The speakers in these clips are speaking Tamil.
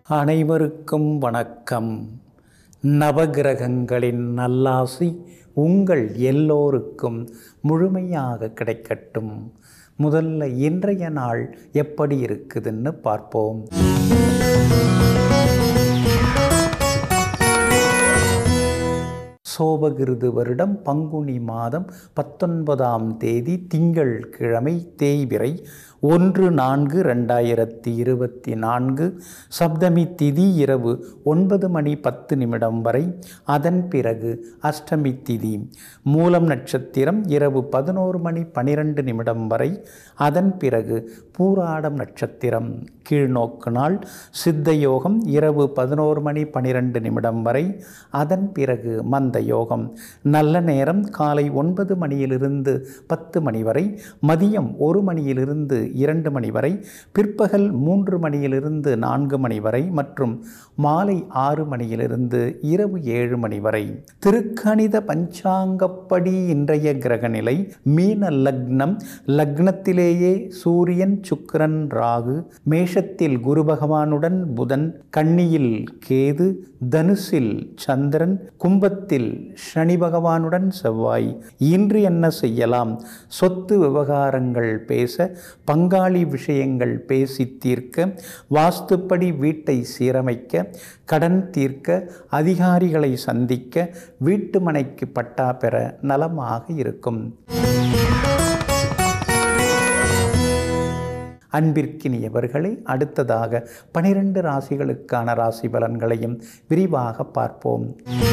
அனைவருக்கும் வணக்கம் நவகிரகங்களின் நல்லாசி உங்கள் எல்லோருக்கும் முழுமையாக கிடைக்கட்டும் முதல்ல இன்றைய நாள் எப்படி இருக்குதுன்னு பார்ப்போம் சோபகிருது வருடம் பங்குனி மாதம் பத்தொன்பதாம் தேதி திங்கள் கிழமை தேய்பிறை ஒன்று நான்கு ரெண்டாயிரத்தி இருபத்தி நான்கு சப்தமி திதி இரவு ஒன்பது மணி பத்து நிமிடம் வரை அதன் பிறகு அஷ்டமி திதி மூலம் நட்சத்திரம் இரவு பதினோரு மணி பனிரெண்டு நிமிடம் வரை அதன் பிறகு பூராடம் நட்சத்திரம் கீழ்நோக்கு நாள் சித்த யோகம் இரவு பதினோரு மணி பனிரெண்டு நிமிடம் வரை அதன் பிறகு மந்த யோகம் நல்ல நேரம் காலை ஒன்பது மணியிலிருந்து பத்து மணி வரை மதியம் ஒரு மணியிலிருந்து இரண்டு மணி வரை பிற்பகல் மூன்று மணியிலிருந்து நான்கு மணி வரை மற்றும் மாலை ஆறு மணியிலிருந்து இரவு ஏழு மணி வரை திருக்கணித பஞ்சாங்கப்படி இன்றைய கிரகநிலை மீன லக்னம் லக்னத்திலேயே சூரியன் சுக்கிரன் ராகு மேஷத்தில் குரு பகவானுடன் புதன் கன்னியில் கேது தனுசில் சந்திரன் கும்பத்தில் சனி பகவானுடன் செவ்வாய் இன்று என்ன செய்யலாம் சொத்து விவகாரங்கள் பேச பங்காளி விஷயங்கள் பேசி தீர்க்க வாஸ்துப்படி வீட்டை சீரமைக்க கடன் தீர்க்க அதிகாரிகளை சந்திக்க வீட்டு மனைக்கு பட்டா பெற நலமாக இருக்கும் அன்பிற்கினியவர்களே அடுத்ததாக பனிரெண்டு ராசிகளுக்கான ராசி பலன்களையும் விரிவாக பார்ப்போம்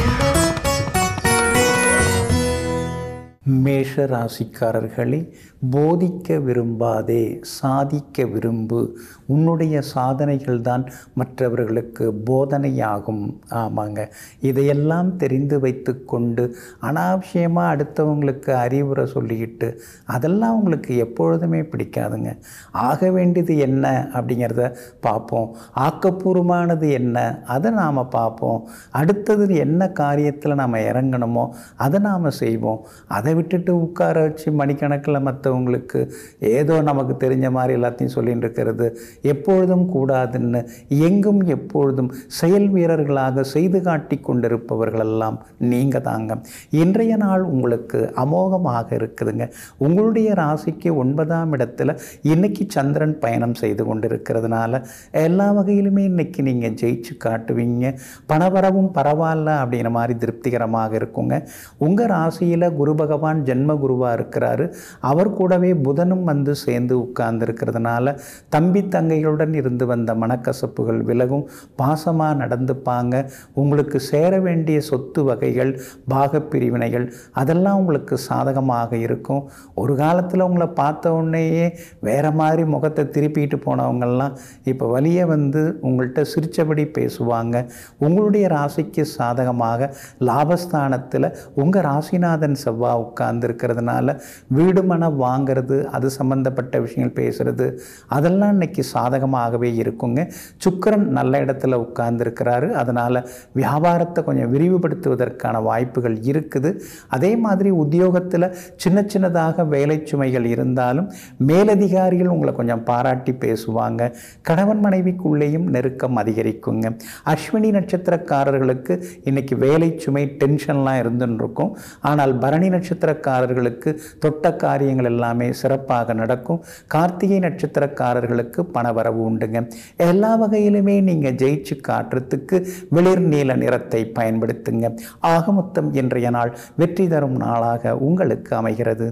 மேஷ ராசிக்காரர்களே போதிக்க விரும்பாதே சாதிக்க விரும்பு உன்னுடைய சாதனைகள் தான் மற்றவர்களுக்கு போதனையாகும் ஆமாங்க இதையெல்லாம் தெரிந்து வைத்து கொண்டு அனாவசியமாக அடுத்தவங்களுக்கு அறிவுரை சொல்லிக்கிட்டு அதெல்லாம் உங்களுக்கு எப்பொழுதுமே பிடிக்காதுங்க ஆக வேண்டியது என்ன அப்படிங்கிறத பார்ப்போம் ஆக்கப்பூர்வமானது என்ன அதை நாம் பார்ப்போம் அடுத்தது என்ன காரியத்தில் நாம் இறங்கணுமோ அதை நாம் செய்வோம் அதை விட்டுட்டு உட்கார வச்சு மணிக்கணக்கில் மற்றவங்களுக்கு ஏதோ நமக்கு தெரிஞ்ச மாதிரி எல்லாத்தையும் சொல்லிட்டு இருக்கிறது எப்பொழுதும் கூடாதுன்னு எங்கும் எப்பொழுதும் செயல் வீரர்களாக செய்து காட்டி கொண்டிருப்பவர்களெல்லாம் நீங்கள் தாங்க இன்றைய நாள் உங்களுக்கு அமோகமாக இருக்குதுங்க உங்களுடைய ராசிக்கு ஒன்பதாம் இடத்துல இன்னைக்கு சந்திரன் பயணம் செய்து கொண்டிருக்கிறதுனால எல்லா வகையிலுமே இன்னைக்கு நீங்கள் ஜெயிச்சு காட்டுவீங்க பணவரவும் பரவாயில்ல அப்படிங்கிற மாதிரி திருப்திகரமாக இருக்குங்க உங்கள் ராசியில் குரு பகவான் ஜென்ம குருவாக இருக்கிறாரு அவர் கூடவே புதனும் வந்து சேர்ந்து உட்கார்ந்து இருக்கிறதுனால தம்பி தங்கைகளுடன் இருந்து வந்த மனக்கசப்புகள் விலகும் பாசமாக நடந்துப்பாங்க உங்களுக்கு சேர வேண்டிய சொத்து வகைகள் பாகப்பிரிவினைகள் அதெல்லாம் உங்களுக்கு சாதகமாக இருக்கும் ஒரு காலத்தில் உங்களை பார்த்த உடனேயே வேற மாதிரி முகத்தை திருப்பிட்டு போனவங்கெல்லாம் இப்போ வழியே வந்து உங்கள்கிட்ட சிரித்தபடி பேசுவாங்க உங்களுடைய ராசிக்கு சாதகமாக லாபஸ்தானத்தில் உங்கள் ராசிநாதன் செவ்வாய் உட்கார்ந்து இருக்கிறதுனால வீடு மனம் வாங்கிறது அது சம்பந்தப்பட்ட விஷயங்கள் பேசுறது அதெல்லாம் இன்னைக்கு சாதகமாகவே இருக்குங்க சுக்கரன் நல்ல இடத்துல உட்கார்ந்துருக்கிறாரு அதனால் வியாபாரத்தை கொஞ்சம் விரிவுபடுத்துவதற்கான வாய்ப்புகள் இருக்குது அதே மாதிரி உத்தியோகத்தில் சின்ன சின்னதாக வேலை சுமைகள் இருந்தாலும் மேலதிகாரிகள் உங்களை கொஞ்சம் பாராட்டி பேசுவாங்க கணவன் மனைவிக்குள்ளேயும் நெருக்கம் அதிகரிக்குங்க அஸ்வினி நட்சத்திரக்காரர்களுக்கு இன்னைக்கு வேலை சுமை டென்ஷன்லாம் இருந்துன்னு இருக்கும் ஆனால் பரணி நட்சத்திரக்காரர்களுக்கு தொட்ட காரியங்கள் எல்லாமே சிறப்பாக நடக்கும் கார்த்திகை நட்சத்திரக்காரர்களுக்கு பணவரவு உண்டுங்க எல்லா வகையிலுமே நீங்கள் ஜெயிச்சு காட்டுறதுக்கு வெளிர் நீல நிறத்தை பயன்படுத்துங்க ஆக மொத்தம் இன்றைய நாள் வெற்றி தரும் நாளாக உங்களுக்கு அமைகிறது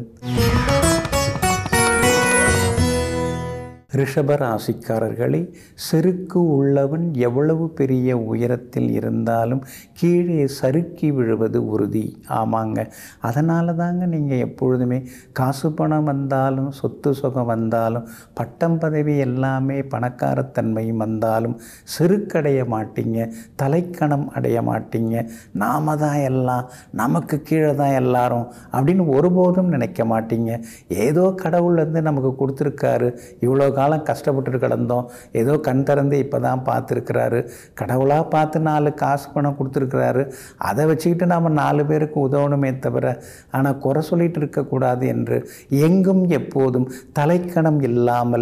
ரிஷப ராசிக்காரர்களே செருக்கு உள்ளவன் எவ்வளவு பெரிய உயரத்தில் இருந்தாலும் கீழே சறுக்கி விழுவது உறுதி ஆமாங்க அதனால தாங்க நீங்கள் எப்பொழுதுமே காசு பணம் வந்தாலும் சொத்து சுகம் வந்தாலும் பட்டம் பதவி எல்லாமே பணக்காரத்தன்மையும் வந்தாலும் செருக்கடைய மாட்டீங்க தலைக்கணம் அடைய மாட்டீங்க நாம தான் எல்லாம் நமக்கு கீழே தான் எல்லாரும் அப்படின்னு ஒருபோதும் நினைக்க மாட்டீங்க ஏதோ கடவுள் வந்து நமக்கு கொடுத்துருக்காரு இவ்வளோ காலம் கஷ்டப்பட்டு கிடந்தோம் ஏதோ கண் திறந்து இப்போ தான் பார்த்துருக்கிறாரு கடவுளாக பார்த்து நாலு காசு பணம் கொடுத்துருக்கிறாரு அதை வச்சுக்கிட்டு நாம் நாலு பேருக்கு உதவணுமே தவிர ஆனால் குறை சொல்லிட்டு இருக்கக்கூடாது என்று எங்கும் எப்போதும் தலைக்கணம் இல்லாமல்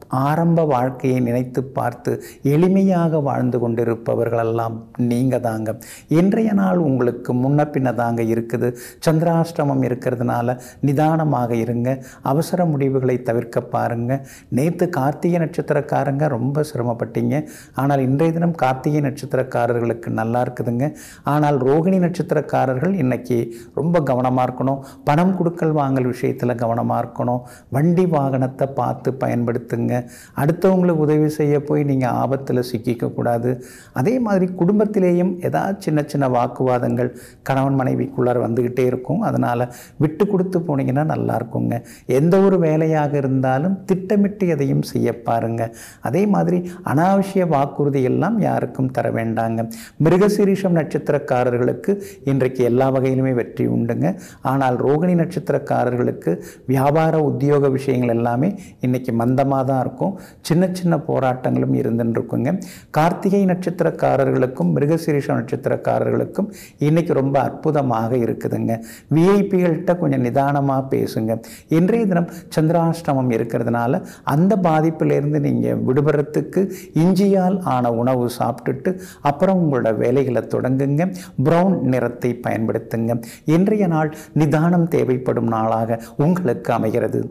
ஆரம்ப வாழ்க்கையை நினைத்து பார்த்து எளிமையாக வாழ்ந்து கொண்டிருப்பவர்களெல்லாம் நீங்கள் தாங்க இன்றைய நாள் உங்களுக்கு முன்ன பின்ன தாங்க இருக்குது சந்திராஷ்டமம் இருக்கிறதுனால நிதானமாக இருங்க அவசர முடிவுகளை தவிர்க்க பாருங்க நேற்று கார்த்திகை நட்சத்திரக்காரங்க ரொம்ப சிரமப்பட்டீங்க ஆனால் இன்றைய தினம் கார்த்திகை நட்சத்திரக்காரர்களுக்கு நல்லா இருக்குதுங்க ஆனால் ரோகிணி நட்சத்திரக்காரர்கள் இன்னைக்கு ரொம்ப கவனமாக இருக்கணும் பணம் கொடுக்கல் வாங்கல் விஷயத்தில் கவனமாக இருக்கணும் வண்டி வாகனத்தை பார்த்து பயன்படுத்துங்க அடுத்தவங்களுக்கு உதவி செய்ய போய் நீங்கள் ஆபத்தில் சிக்கிக்க கூடாது அதே மாதிரி குடும்பத்திலேயும் ஏதாவது சின்ன சின்ன வாக்குவாதங்கள் கணவன் மனைவிக்குள்ளார வந்துக்கிட்டே இருக்கும் அதனால் விட்டு கொடுத்து போனீங்கன்னா நல்லா இருக்குங்க எந்த ஒரு வேலையாக இருந்தாலும் திட்டமிட்டு எதையும் செய்ய பாருங்க அதே மாதிரி அனாவசிய வாக்குறுதி எல்லாம் யாருக்கும் தர வேண்டாங்க மிருகசீரிஷம் நட்சத்திரக்காரர்களுக்கு இன்றைக்கு எல்லா வகையிலுமே வெற்றி உண்டுங்க ஆனால் ரோகிணி நட்சத்திரக்காரர்களுக்கு வியாபார உத்தியோக விஷயங்கள் எல்லாமே இன்னைக்கு மந்தமாக தான் இருக்கும் சின்ன சின்ன போராட்டங்களும் இருந்துன்னு இருக்குங்க கார்த்திகை நட்சத்திரக்காரர்களுக்கும் மிருகசீரிஷம் நட்சத்திரக்காரர்களுக்கும் இன்னைக்கு ரொம்ப அற்புதமாக இருக்குதுங்க விஐபிகள்கிட்ட கொஞ்சம் நிதானமாக பேசுங்க இன்றைய தினம் சந்திராஷ்டமம் இருக்கிறதுனால அந்த பாதிப்பிலிருந்து நீங்கள் விடுபடுறதுக்கு இஞ்சியால் ஆன உணவு சாப்பிட்டுட்டு அப்புறம் உங்களோட வேலைகளை தொடங்குங்க ப்ரௌன் நிறத்தை பயன்படுத்துங்க இன்றைய நாள் நிதானம் தேவைப்படும் நாளாக உங்களுக்கு அமைகிறது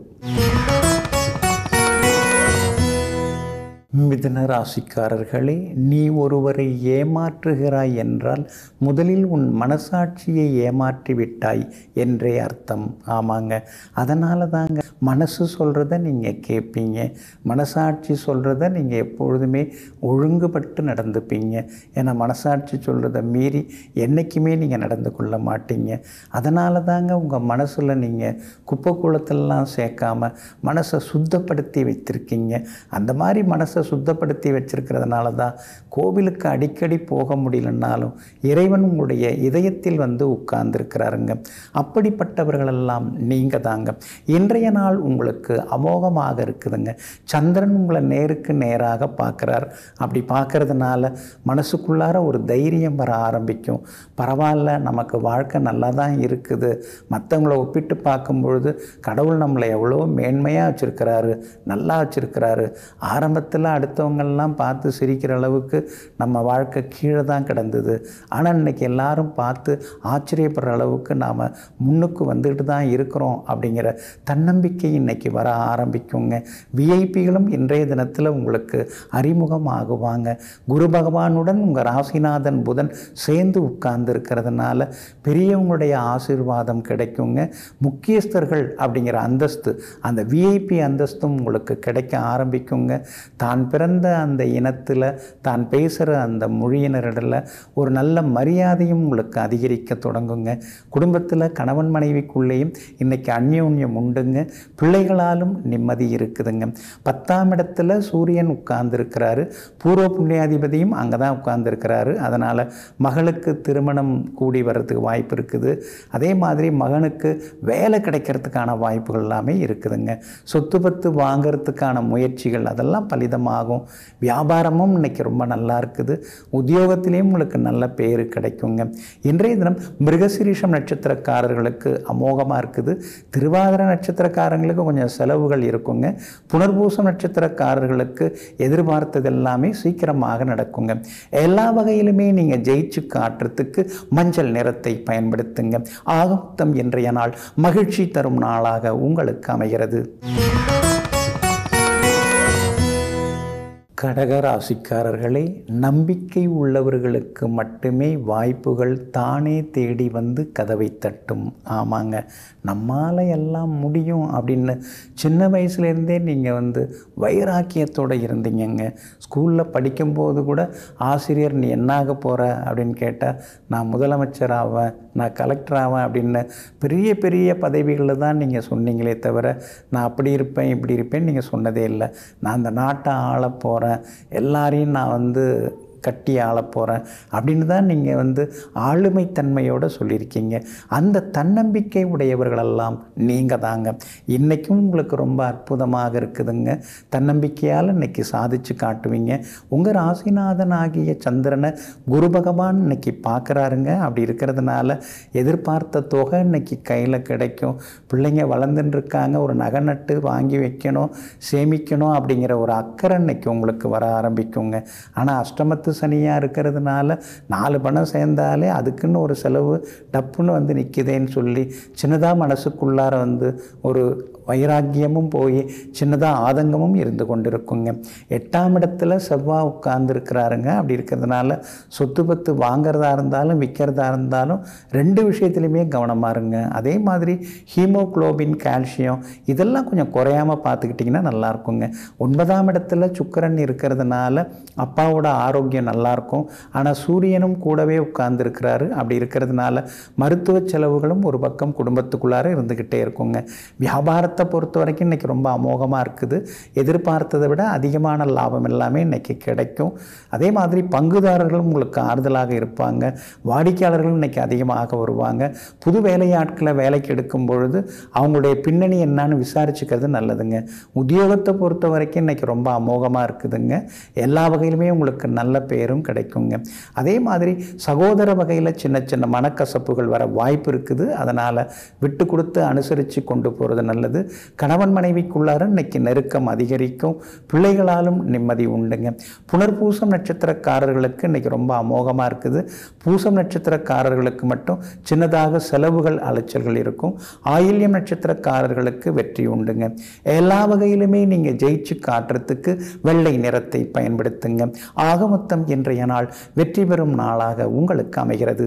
மிதுன ராசிக்காரர்களே நீ ஒருவரை ஏமாற்றுகிறாய் என்றால் முதலில் உன் மனசாட்சியை ஏமாற்றி விட்டாய் என்றே அர்த்தம் ஆமாங்க அதனால தாங்க மனசு சொல்கிறத நீங்கள் கேட்பீங்க மனசாட்சி சொல்கிறத நீங்கள் எப்பொழுதுமே ஒழுங்குபட்டு நடந்துப்பீங்க ஏன்னா மனசாட்சி சொல்கிறத மீறி என்றைக்குமே நீங்கள் நடந்து கொள்ள மாட்டீங்க அதனால தாங்க உங்கள் மனசில் நீங்கள் குப்பை குளத்திலலாம் சேர்க்காம மனசை சுத்தப்படுத்தி வைத்திருக்கீங்க அந்த மாதிரி மனசை சுத்தப்படுத்தி வச்சிருக்கிறதுனால தான் கோவிலுக்கு அடிக்கடி போக முடியலன்னாலும் இறைவன் உங்களுடைய இதயத்தில் வந்து உட்கார்ந்துருக்கிறாருங்க அப்படிப்பட்டவர்களெல்லாம் நீங்கள் தாங்க இன்றைய நாள் உங்களுக்கு அமோகமாக இருக்குதுங்க சந்திரன் உங்களை நேருக்கு நேராக பார்க்குறார் அப்படி பார்க்கறதுனால மனசுக்குள்ளார ஒரு தைரியம் வர ஆரம்பிக்கும் பரவாயில்ல நமக்கு வாழ்க்கை நல்லா தான் இருக்குது மற்றவங்கள ஒப்பிட்டு பார்க்கும் பொழுது கடவுள் நம்மளை எவ்வளோ மேன்மையாக வச்சுருக்கிறாரு நல்லா வச்சுருக்கிறாரு ஆரம்பத்தில் அடுத்தவங்கெல்லாம் பார்த்து சிரிக்கிற அளவுக்கு நம்ம வாழ்க்கை கீழே தான் கிடந்தது ஆனால் இன்னைக்கு எல்லாரும் பார்த்து ஆச்சரியப்படுற அளவுக்கு நாம் முன்னுக்கு வந்துக்கிட்டு தான் இருக்கிறோம் அப்படிங்கிற தன்னம்பிக்கை இன்னைக்கு வர ஆரம்பிக்குங்க விஐபிகளும் இன்றைய தினத்தில் உங்களுக்கு அறிமுகமாகுவாங்க குரு பகவானுடன் உங்கள் ராசிநாதன் புதன் சேர்ந்து உட்கார்ந்து இருக்கிறதுனால பெரியவங்களுடைய ஆசீர்வாதம் கிடைக்குங்க முக்கியஸ்தர்கள் அப்படிங்கிற அந்தஸ்து அந்த விஐபி அந்தஸ்தும் உங்களுக்கு கிடைக்க ஆரம்பிக்குங்க தான் பிறந்த அந்த இனத்தில் தான் பேசுகிற அந்த மொழியினரிடல ஒரு நல்ல மரியாதையும் உங்களுக்கு அதிகரிக்க தொடங்குங்க குடும்பத்தில் கணவன் மனைவிக்குள்ளேயும் இன்னைக்கு அந்யோன்யம் உண்டுங்க பிள்ளைகளாலும் நிம்மதி இருக்குதுங்க பத்தாம் இடத்துல சூரியன் உட்கார்ந்துருக்கிறாரு பூர்வ புண்ணியாதிபதியும் அங்கே தான் உட்கார்ந்துருக்கிறாரு அதனால் மகளுக்கு திருமணம் கூடி வர்றதுக்கு வாய்ப்பு இருக்குது அதே மாதிரி மகனுக்கு வேலை கிடைக்கிறதுக்கான வாய்ப்புகள் எல்லாமே இருக்குதுங்க சொத்து பத்து வாங்கிறதுக்கான முயற்சிகள் அதெல்லாம் பலிதமாகும் வியாபாரமும் இன்னைக்கு ரொம்ப நல்லா இருக்குது உத்தியோகத்திலையும் உங்களுக்கு நல்ல பேர் கிடைக்குங்க இன்றைய தினம் மிருகசிரீஷம் நட்சத்திரக்காரர்களுக்கு அமோகமாக இருக்குது திருவாதிர நட்சத்திரக்காரங்களுக்கு கொஞ்சம் செலவுகள் இருக்குங்க புனர்பூசம் நட்சத்திரக்காரர்களுக்கு எதிர்பார்த்தது எல்லாமே சீக்கிரமாக நடக்குங்க எல்லா வகையிலுமே நீங்கள் ஜெயிச்சு காட்டுறதுக்கு மஞ்சள் நிறத்தை பயன்படுத்துங்க ஆகமொத்தம் இன்றைய நாள் மகிழ்ச்சி தரும் நாளாக உங்களுக்கு அமைகிறது கடகராசிக்காரர்களே நம்பிக்கை உள்ளவர்களுக்கு மட்டுமே வாய்ப்புகள் தானே தேடி வந்து கதவை தட்டும் ஆமாங்க நம்மால் எல்லாம் முடியும் அப்படின்னு சின்ன வயசுலேருந்தே நீங்கள் வந்து வைராக்கியத்தோடு இருந்தீங்கங்க ஸ்கூலில் படிக்கும்போது கூட ஆசிரியர் நீ என்னாக போகிற அப்படின்னு கேட்டால் நான் முதலமைச்சர் ஆவேன் நான் கலெக்டர் ஆவேன் அப்படின்னு பெரிய பெரிய பதவிகளில் தான் நீங்கள் சொன்னீங்களே தவிர நான் அப்படி இருப்பேன் இப்படி இருப்பேன்னு நீங்கள் சொன்னதே இல்லை நான் அந்த நாட்டை ஆள போகிறேன் எல்லாரையும் நான் வந்து கட்டி ஆளப் போகிறேன் அப்படின்னு தான் நீங்கள் வந்து ஆளுமைத்தன்மையோடு சொல்லியிருக்கீங்க அந்த தன்னம்பிக்கை உடையவர்களெல்லாம் நீங்கள் தாங்க இன்றைக்கும் உங்களுக்கு ரொம்ப அற்புதமாக இருக்குதுங்க தன்னம்பிக்கையால் இன்னைக்கு சாதிச்சு காட்டுவீங்க உங்கள் ராசிநாதன் ஆகிய சந்திரனை குரு பகவான் இன்னைக்கு பார்க்குறாருங்க அப்படி இருக்கிறதுனால எதிர்பார்த்த தொகை இன்னைக்கு கையில் கிடைக்கும் பிள்ளைங்க வளர்ந்துட்டு இருக்காங்க ஒரு நகை நட்டு வாங்கி வைக்கணும் சேமிக்கணும் அப்படிங்கிற ஒரு அக்கறை இன்னைக்கு உங்களுக்கு வர ஆரம்பிக்குங்க ஆனால் அஷ்டமத்து சனியாக இருக்கிறதுனால நாலு பணம் சேர்ந்தாலே அதுக்குன்னு ஒரு செலவு டப்புன்னு வந்து நிற்குதேன்னு சொல்லி சின்னதாக மனசுக்குள்ளார வந்து ஒரு வைராக்கியமும் போய் சின்னதாக ஆதங்கமும் இருந்து கொண்டிருக்குங்க எட்டாம் இடத்துல செவ்வாய் உட்கார்ந்துருக்கிறாருங்க அப்படி இருக்கிறதுனால சொத்து பத்து வாங்கிறதா இருந்தாலும் விற்கிறதா இருந்தாலும் ரெண்டு விஷயத்துலையுமே கவனமாக இருங்க அதே மாதிரி ஹீமோக்ளோபின் கால்சியம் இதெல்லாம் கொஞ்சம் குறையாமல் பார்த்துக்கிட்டிங்கன்னா நல்லா இருக்குங்க ஒன்பதாம் இடத்துல சுக்கிரன் இருக்கிறதுனால அப்பாவோட ஆரோக்கியம் நல்லாயிருக்கும் ஆனால் சூரியனும் கூடவே உட்கார்ந்துருக்கிறாரு அப்படி இருக்கிறதுனால மருத்துவ செலவுகளும் ஒரு பக்கம் குடும்பத்துக்குள்ளார இருந்துக்கிட்டே இருக்குங்க வியாபாரத்தை பொறுத்த வரைக்கும் இன்றைக்கி ரொம்ப அமோகமாக இருக்குது எதிர்பார்த்ததை விட அதிகமான லாபம் எல்லாமே இன்றைக்கி கிடைக்கும் அதே மாதிரி பங்குதாரர்களும் உங்களுக்கு ஆறுதலாக இருப்பாங்க வாடிக்கையாளர்களும் இன்றைக்கி அதிகமாக வருவாங்க புது வேலையாட்களை வேலைக்கு எடுக்கும் பொழுது அவங்களுடைய பின்னணி என்னன்னு விசாரிச்சுக்கிறது நல்லதுங்க உத்தியோகத்தை பொறுத்த வரைக்கும் இன்றைக்கி ரொம்ப அமோகமாக இருக்குதுங்க எல்லா வகையிலுமே உங்களுக்கு நல்ல பேரும் கிடைக்குங்க அதே மாதிரி சகோதர வகையில் சின்ன சின்ன மனக்கசப்புகள் வர வாய்ப்பு இருக்குது அதனால் விட்டு கொடுத்து அனுசரித்து கொண்டு போகிறது நல்லது கணவன் மனைவிக்குள்ளார இன்னைக்கு நெருக்கம் அதிகரிக்கும் பிள்ளைகளாலும் நிம்மதி உண்டுங்க புனர்பூசம் நட்சத்திரக்காரர்களுக்கு இன்னைக்கு ரொம்ப அமோகமாக இருக்குது பூசம் நட்சத்திரக்காரர்களுக்கு மட்டும் சின்னதாக செலவுகள் அலைச்சல்கள் இருக்கும் ஆயில்யம் நட்சத்திரக்காரர்களுக்கு வெற்றி உண்டுங்க எல்லா வகையிலுமே நீங்கள் ஜெயிச்சு காட்டுறதுக்கு வெள்ளை நிறத்தை பயன்படுத்துங்க ஆக மொத்தம் இன்றைய நாள் வெற்றி பெறும் நாளாக உங்களுக்கு அமைகிறது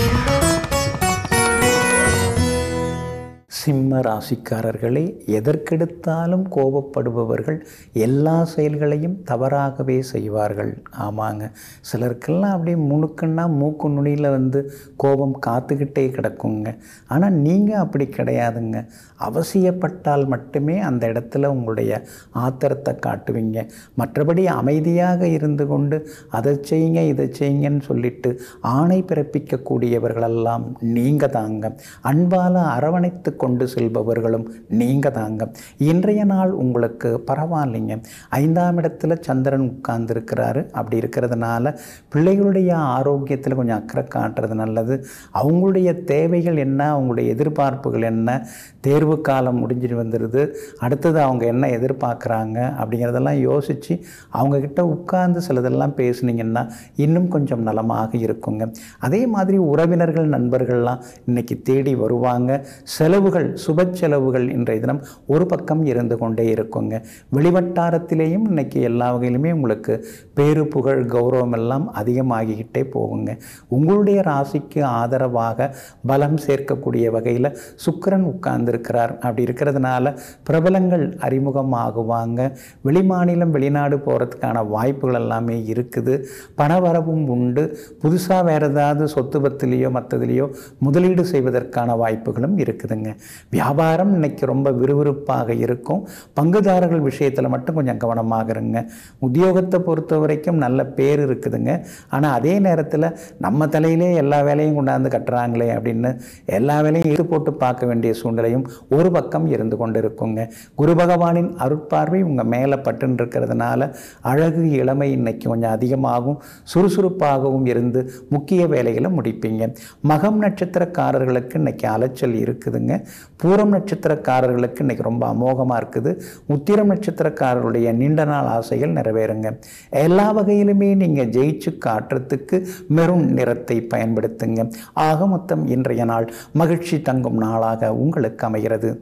சிம்ம ராசிக்காரர்களே எதற்கெடுத்தாலும் கோபப்படுபவர்கள் எல்லா செயல்களையும் தவறாகவே செய்வார்கள் ஆமாங்க சிலருக்கெல்லாம் அப்படியே முணுக்குன்னா மூக்கு நுனியில் வந்து கோபம் காத்துக்கிட்டே கிடக்குங்க ஆனால் நீங்கள் அப்படி கிடையாதுங்க அவசியப்பட்டால் மட்டுமே அந்த இடத்துல உங்களுடைய ஆத்திரத்தை காட்டுவீங்க மற்றபடி அமைதியாக இருந்து கொண்டு அதை செய்யுங்க இதை செய்யுங்கன்னு சொல்லிட்டு ஆணை பிறப்பிக்கக்கூடியவர்களெல்லாம் நீங்கள் தாங்க அன்பால் அரவணைத்து கொண்டு செல்பவர்களும் நீங்கள் தாங்க இன்றைய நாள் உங்களுக்கு பரவாயில்லைங்க ஐந்தாம் இடத்துல சந்திரன் உட்கார்ந்துருக்கிறாரு அப்படி இருக்கிறதுனால பிள்ளைகளுடைய ஆரோக்கியத்தில் கொஞ்சம் அக்கறை காட்டுறது நல்லது அவங்களுடைய தேவைகள் என்ன அவங்களுடைய எதிர்பார்ப்புகள் என்ன தேர்வு காலம் முடிஞ்சிட்டு வந்துடுது அடுத்தது அவங்க என்ன எதிர்பார்க்குறாங்க அப்படிங்கிறதெல்லாம் யோசித்து அவங்கக்கிட்ட உட்கார்ந்து சிலதெல்லாம் பேசுனீங்கன்னா இன்னும் கொஞ்சம் நலமாக இருக்குங்க அதே மாதிரி உறவினர்கள் நண்பர்கள்லாம் இன்னைக்கு தேடி வருவாங்க செலவுகள் சுப செலவுகள் இன்றைய தினம் ஒரு பக்கம் இருந்து கொண்டே இருக்குங்க வெளிவட்டாரத்திலேயும் இன்னைக்கு எல்லா வகையிலுமே உங்களுக்கு பேரு புகழ் கௌரவம் எல்லாம் அதிகமாகிக்கிட்டே போகுங்க உங்களுடைய ராசிக்கு ஆதரவாக பலம் சேர்க்கக்கூடிய வகையில் சுக்கிரன் உட்கார்ந்துருக்கிறார் அப்படி இருக்கிறதுனால பிரபலங்கள் அறிமுகமாகுவாங்க வெளிமாநிலம் வெளிநாடு போகிறதுக்கான வாய்ப்புகள் எல்லாமே இருக்குது பணவரவும் உண்டு புதுசாக வேறு ஏதாவது சொத்து பத்துலேயோ மற்றதுலேயோ முதலீடு செய்வதற்கான வாய்ப்புகளும் இருக்குதுங்க வியாபாரம் இன்னைக்கு ரொம்ப விறுவிறுப்பாக இருக்கும் பங்குதாரர்கள் விஷயத்தில் மட்டும் கொஞ்சம் கவனமாக இருங்க உத்தியோகத்தை பொறுத்த வரைக்கும் நல்ல பேர் இருக்குதுங்க ஆனால் அதே நேரத்தில் நம்ம தலையிலே எல்லா வேலையும் கொண்டாந்து கட்டுறாங்களே அப்படின்னு எல்லா வேலையும் இழுத்து போட்டு பார்க்க வேண்டிய சூழ்நிலையும் ஒரு பக்கம் இருந்து கொண்டு இருக்குங்க குரு பகவானின் அருட்பார்வை உங்கள் மேலே பட்டுன்னு இருக்கிறதுனால அழகு இளமை இன்னைக்கு கொஞ்சம் அதிகமாகும் சுறுசுறுப்பாகவும் இருந்து முக்கிய வேலைகளை முடிப்பீங்க மகம் நட்சத்திரக்காரர்களுக்கு இன்னைக்கு அலைச்சல் இருக்குதுங்க பூரம் நட்சத்திரக்காரர்களுக்கு இன்னைக்கு ரொம்ப அமோகமாக இருக்குது உத்திரம் நட்சத்திரக்காரர்களுடைய நீண்ட நாள் ஆசைகள் நிறைவேறுங்க எல்லா வகையிலுமே நீங்கள் ஜெயிச்சு காட்டுறதுக்கு மெரூன் நிறத்தை பயன்படுத்துங்க ஆக மொத்தம் இன்றைய நாள் மகிழ்ச்சி தங்கும் நாளாக உங்களுக்கு அமைகிறது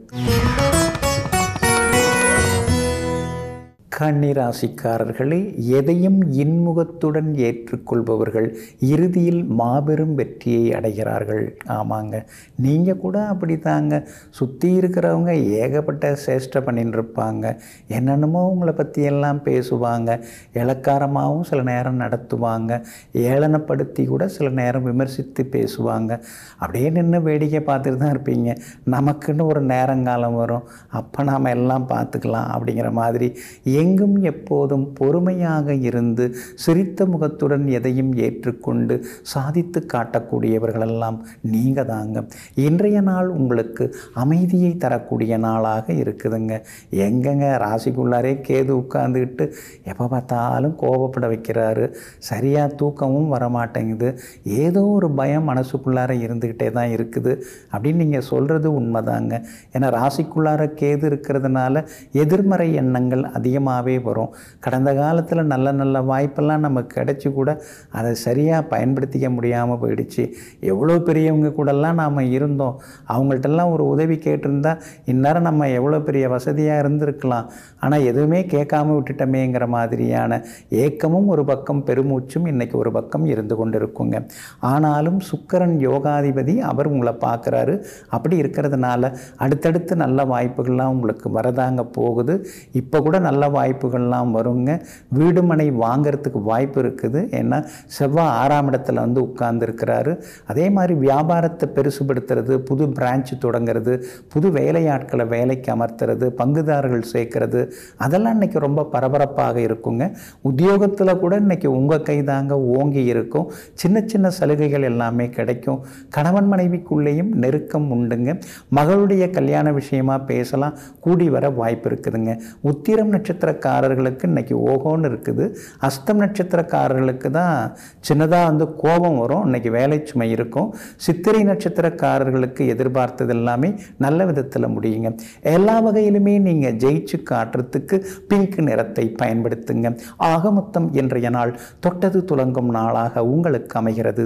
கன்னிராசிக்காரர்களே எதையும் இன்முகத்துடன் ஏற்றுக்கொள்பவர்கள் இறுதியில் மாபெரும் வெற்றியை அடைகிறார்கள் ஆமாங்க நீங்கள் கூட அப்படி தாங்க சுற்றி இருக்கிறவங்க ஏகப்பட்ட சேஷ்டை பண்ணிட்டு இருப்பாங்க என்னென்னமோ உங்களை பற்றியெல்லாம் பேசுவாங்க இலக்காரமாகவும் சில நேரம் நடத்துவாங்க ஏளனப்படுத்தி கூட சில நேரம் விமர்சித்து பேசுவாங்க அப்படியே நின்று வேடிக்கை பார்த்துட்டு தான் இருப்பீங்க நமக்குன்னு ஒரு நேரங்காலம் வரும் அப்போ நாம் எல்லாம் பார்த்துக்கலாம் அப்படிங்கிற மாதிரி எங்க எங்கும் எப்போதும் பொறுமையாக இருந்து சிரித்த முகத்துடன் எதையும் ஏற்றுக்கொண்டு சாதித்து காட்டக்கூடியவர்களெல்லாம் நீங்கள் தாங்க இன்றைய நாள் உங்களுக்கு அமைதியை தரக்கூடிய நாளாக இருக்குதுங்க எங்கங்க ராசிக்குள்ளாரே கேது உட்காந்துக்கிட்டு எப்போ பார்த்தாலும் கோபப்பட வைக்கிறாரு சரியாக தூக்கமும் வரமாட்டேங்குது ஏதோ ஒரு பயம் மனசுக்குள்ளார இருந்துக்கிட்டே தான் இருக்குது அப்படின்னு நீங்கள் சொல்கிறது உண்மைதாங்க ஏன்னா ராசிக்குள்ளார கேது இருக்கிறதுனால எதிர்மறை எண்ணங்கள் அதிகமாகவே வரும் கடந்த காலத்தில் நல்ல நல்ல வாய்ப்பெல்லாம் நமக்கு கிடைச்சி கூட அதை சரியாக பயன்படுத்திக்க முடியாமல் போயிடுச்சு எவ்வளோ பெரியவங்க கூடலாம் நாம் இருந்தோம் அவங்கள்ட்டெல்லாம் ஒரு உதவி கேட்டிருந்தா இந்நேரம் நம்ம எவ்வளோ பெரிய வசதியாக இருந்திருக்கலாம் ஆனால் எதுவுமே கேட்காம விட்டுட்டோமேங்கிற மாதிரியான ஏக்கமும் ஒரு பக்கம் பெருமூச்சும் இன்றைக்கி ஒரு பக்கம் இருந்து கொண்டிருக்குங்க ஆனாலும் சுக்கரன் யோகாதிபதி அவர் உங்களை பார்க்குறாரு அப்படி இருக்கிறதுனால அடுத்தடுத்து நல்ல வாய்ப்புகள்லாம் உங்களுக்கு வரதாங்க போகுது இப்போ கூட நல்ல வாய்ப்புகள்லாம் வருங்க வீடு மனை வாங்கிறதுக்கு வாய்ப்பு இருக்குது ஏன்னா செவ்வாய் ஆறாம் இடத்துல வந்து உட்கார்ந்துருக்கிறாரு அதே மாதிரி வியாபாரத்தை பெருசுபடுத்துறது புது பிரான்ச் தொடங்குறது புது வேலையாட்களை வேலைக்கு அமர்த்துறது பங்குதாரர்கள் சேர்க்கறது அதெல்லாம் இன்னைக்கு ரொம்ப பரபரப்பாக இருக்குங்க உத்தியோகத்தில் கூட இன்னைக்கு உங்கள் கை தாங்க ஓங்கி இருக்கும் சின்ன சின்ன சலுகைகள் எல்லாமே கிடைக்கும் கணவன் மனைவிக்குள்ளேயும் நெருக்கம் உண்டுங்க மகளுடைய கல்யாண விஷயமா பேசலாம் கூடி வர வாய்ப்பு இருக்குதுங்க உத்திரம் நட்சத்திரக்காரர்களுக்கு இன்னைக்கு ஓகோன்னு இருக்குது அஸ்தம் நட்சத்திரக்காரர்களுக்கு தான் சின்னதாக வந்து கோபம் வரும் இன்னைக்கு வேலை சுமை இருக்கும் சித்திரை நட்சத்திரக்காரர்களுக்கு எதிர்பார்த்தது எல்லாமே நல்ல விதத்தில் முடியுங்க எல்லா வகையிலுமே நீங்கள் ஜெயிச்சு காட்டுறதுக்கு பிங்க் நிறத்தை பயன்படுத்துங்க ஆக மொத்தம் இன்றைய நாள் தொட்டது துலங்கும் நாளாக உங்களுக்கு அமைகிறது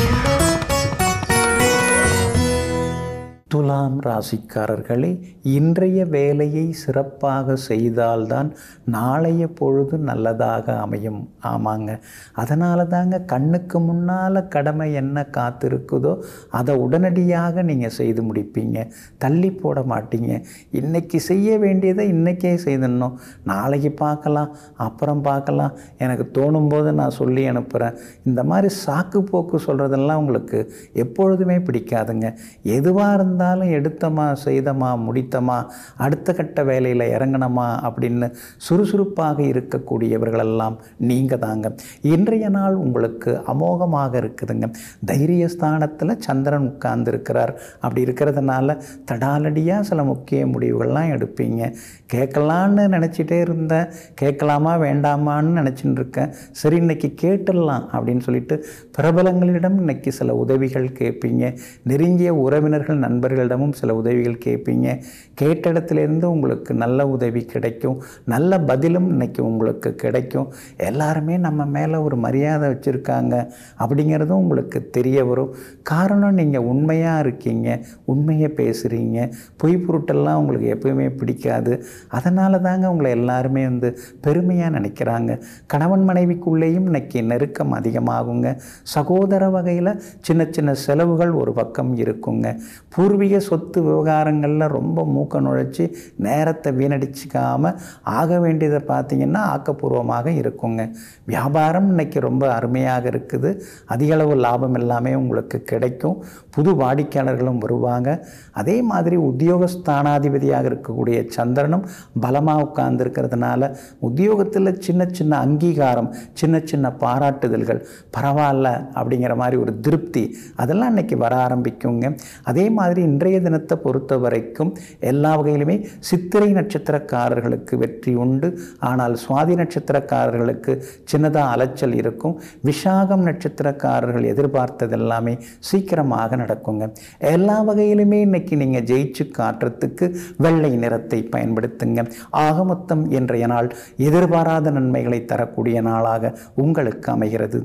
துலாம் ராசிக்காரர்களே இன்றைய வேலையை சிறப்பாக செய்தால்தான் நாளைய பொழுது நல்லதாக அமையும் ஆமாங்க அதனால தாங்க கண்ணுக்கு முன்னால் கடமை என்ன காத்திருக்குதோ அதை உடனடியாக நீங்கள் செய்து முடிப்பீங்க தள்ளி போட மாட்டீங்க இன்னைக்கு செய்ய வேண்டியதை இன்றைக்கே செய்திடணும் நாளைக்கு பார்க்கலாம் அப்புறம் பார்க்கலாம் எனக்கு தோணும் போது நான் சொல்லி அனுப்புகிறேன் இந்த மாதிரி சாக்கு போக்கு சொல்கிறதெல்லாம் உங்களுக்கு எப்பொழுதுமே பிடிக்காதுங்க எதுவாக இருந்தால் இருந்தாலும் எடுத்தமா செய்தமா முடித்தமா அடுத்த கட்ட வேலையில் இறங்கணுமா அப்படின்னு சுறுசுறுப்பாக இருக்கக்கூடியவர்களெல்லாம் நீங்கள் தாங்க இன்றைய நாள் உங்களுக்கு அமோகமாக இருக்குதுங்க தைரியஸ்தானத்தில் சந்திரன் உட்கார்ந்துருக்கிறார் அப்படி இருக்கிறதுனால தடாலடியாக சில முக்கிய முடிவுகள்லாம் எடுப்பீங்க கேட்கலான்னு நினச்சிட்டே இருந்தேன் கேட்கலாமா வேண்டாமான்னு நினச்சிட்டு இருக்கேன் சரி இன்னைக்கு கேட்டுடலாம் அப்படின்னு சொல்லிட்டு பிரபலங்களிடம் இன்னைக்கு சில உதவிகள் கேட்பீங்க நெருங்கிய உறவினர்கள் நண்பர்களிடமும் சில உதவிகள் கேட்பீங்க கேட்ட இடத்துலேருந்து உங்களுக்கு நல்ல உதவி கிடைக்கும் நல்ல பதிலும் இன்னைக்கு உங்களுக்கு கிடைக்கும் எல்லாருமே நம்ம மேலே ஒரு மரியாதை வச்சுருக்காங்க அப்படிங்கிறதும் உங்களுக்கு தெரிய வரும் காரணம் நீங்கள் உண்மையாக இருக்கீங்க உண்மையை பேசுகிறீங்க பொய் பொருட்டெல்லாம் உங்களுக்கு எப்பவுமே பிடிக்காது அதனால தாங்க உங்களை எல்லாருமே வந்து பெருமையாக நினைக்கிறாங்க கணவன் மனைவிக்குள்ளேயும் இன்னைக்கு நெருக்கம் அதிகமாகுங்க சகோதர வகையில் சின்ன சின்ன செலவுகள் ஒரு பக்கம் இருக்குங்க பூர்வீக சொத்து விவகாரங்களில் ரொம்ப மூக்க நுழைச்சி நேரத்தை வீணடிச்சிக்காமல் ஆக வேண்டியதை பார்த்தீங்கன்னா ஆக்கப்பூர்வமாக இருக்குங்க வியாபாரம் இன்னைக்கு ரொம்ப அருமையாக இருக்குது அதிகளவு லாபம் எல்லாமே உங்களுக்கு கிடைக்கும் புது வாடிக்கையாளர்களும் வருவாங்க அதே மாதிரி உத்தியோகஸ்தானாதிபதியாக இருக்கக்கூடிய சந்திரனும் பலமாக உட்கார்ந்துருக்கிறதுனால உத்தியோகத்தில் சின்ன சின்ன அங்கீகாரம் சின்ன சின்ன பாராட்டுதல்கள் பரவாயில்ல அப்படிங்கிற மாதிரி ஒரு திருப்தி அதெல்லாம் இன்னைக்கு வர ஆரம்பிக்குங்க அதே மாதிரி இன்றைய தினத்தை பொறுத்த வரைக்கும் எல்லா வகையிலுமே சித்திரை நட்சத்திரக்காரர்களுக்கு வெற்றி உண்டு ஆனால் சுவாதி நட்சத்திரக்காரர்களுக்கு சின்னதாக அலைச்சல் இருக்கும் விஷாகம் நட்சத்திரக்காரர்கள் எதிர்பார்த்தது எல்லாமே சீக்கிரமாக நடக்குங்க எல்லா வகையிலுமே இன்னைக்கு நீங்கள் ஜெயிச்சு காட்டுறதுக்கு வெள்ளை நிறத்தை பயன்படுத்துங்க ஆக மொத்தம் இன்றைய நாள் எதிர்பாராத நன்மைகளை தரக்கூடிய நாளாக உங்களுக்கு அமைகிறது